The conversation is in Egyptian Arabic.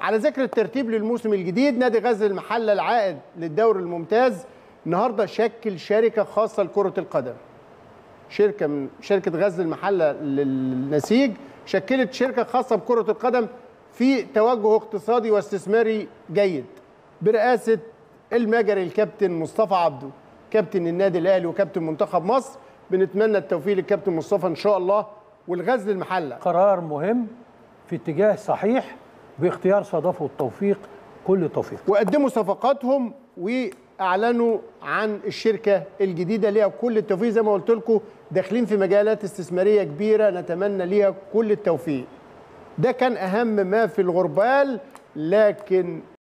على ذكر الترتيب للموسم الجديد نادي غزل المحله العائد للدوري الممتاز النهارده شكل شركه خاصه لكره القدم شركه من شركه غزل المحله للنسيج شكلت شركه خاصه بكره القدم في توجه اقتصادي واستثماري جيد برئاسه المجري الكابتن مصطفى عبده كابتن النادي الاهلي وكابتن منتخب مصر بنتمنى التوفيق للكابتن مصطفى ان شاء الله والغزل المحله قرار مهم في اتجاه صحيح باختيار صدفه والتوفيق كل توفيق وقدموا صفقاتهم واعلنوا عن الشركه الجديده ليها كل التوفيق زي ما قلت لكم داخلين في مجالات استثماريه كبيره نتمنى ليها كل التوفيق ده كان اهم ما في الغربال لكن